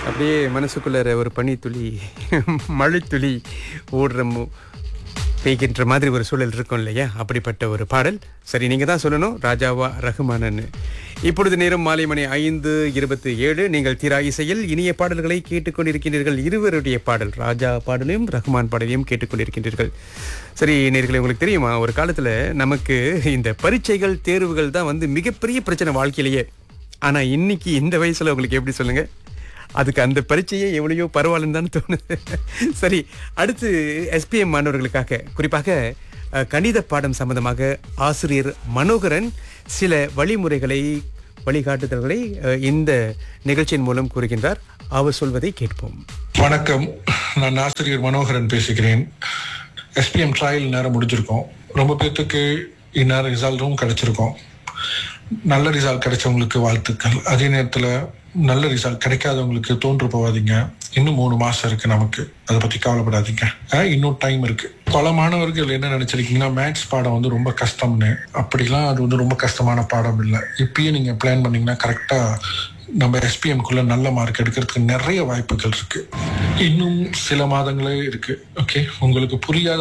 அப்படியே மனசுக்குள்ளார ஒரு பனித்துளி மழைத்துளி ஓடுற மு- பெய்கின்ற மாதிரி ஒரு சூழல் இருக்கும் இல்லையா அப்படிப்பட்ட ஒரு பாடல் சரி நீங்க தான் சொல்லணும் ராஜாவா ரகுமானன்னு இப்பொழுது நேரம் மாலை மணி ஐந்து இருபத்தி ஏழு நீங்கள் தீரா இசையில் இனிய பாடல்களை கேட்டுக்கொண்டிருக்கின்றீர்கள் இருவருடைய பாடல் ராஜா பாடலையும் ரகுமான் பாடலையும் கேட்டுக்கொண்டிருக்கின்றீர்கள் சரி நேர்களே உங்களுக்கு தெரியுமா ஒரு காலத்துல நமக்கு இந்த பரீட்சைகள் தேர்வுகள் தான் வந்து மிகப்பெரிய பிரச்சனை வாழ்க்கையிலேயே ஆனா இன்னைக்கு இந்த வயசுல உங்களுக்கு எப்படி சொல்லுங்க அதுக்கு அந்த பரீட்சையே எவ்வளையோ பரவாயில்லன்னு தான் தோணுது சரி அடுத்து எஸ்பிஎம் மாணவர்களுக்காக குறிப்பாக அஹ், கணித பாடம் சம்பந்தமாக ஆசிரியர் மனோகரன் சில வழிமுறைகளை வழிகாட்டுதல்களை அஹ், இந்த நிகழ்ச்சியின் மூலம் கூறுகின்றார் அவர் சொல்வதை கேட்போம் வணக்கம் நான் ஆசிரியர் மனோகரன் பேசுகிறேன் எஸ்பிஎம் ட்ரையல் நேரம் முடிஞ்சிருக்கோம் ரொம்ப பேர்த்துக்கு இந்நேரம் ரிசல்ட்டும் கிடைச்சிருக்கோம் நல்ல ரிசல்ட் கிடைச்சவங்களுக்கு வாழ்த்துக்கள் அதே நேரத்தில் நல்ல ரிசல்ட் கிடைக்காதவங்களுக்கு தோன்று போகாதீங்க இன்னும் மூணு மாசம் இருக்கு நமக்கு அதை பத்தி கவலைப்படாதீங்க அஹ் இன்னும் டைம் இருக்கு பல மாணவர்கள் என்ன நினைச்சிருக்கீங்கன்னா மேத்ஸ் பாடம் வந்து ரொம்ப கஷ்டம்னு அப்படிலாம் அது வந்து ரொம்ப கஷ்டமான பாடம் இல்லை இப்பயே நீங்க பிளான் பண்ணீங்கன்னா கரெக்டா நம்ம எஸ்பிஎம்குள்ள நல்ல மார்க் எடுக்கிறதுக்கு நிறைய வாய்ப்புகள் இருக்கு இன்னும் சில மாதங்களே இருக்கு ஓகே உங்களுக்கு புரியாத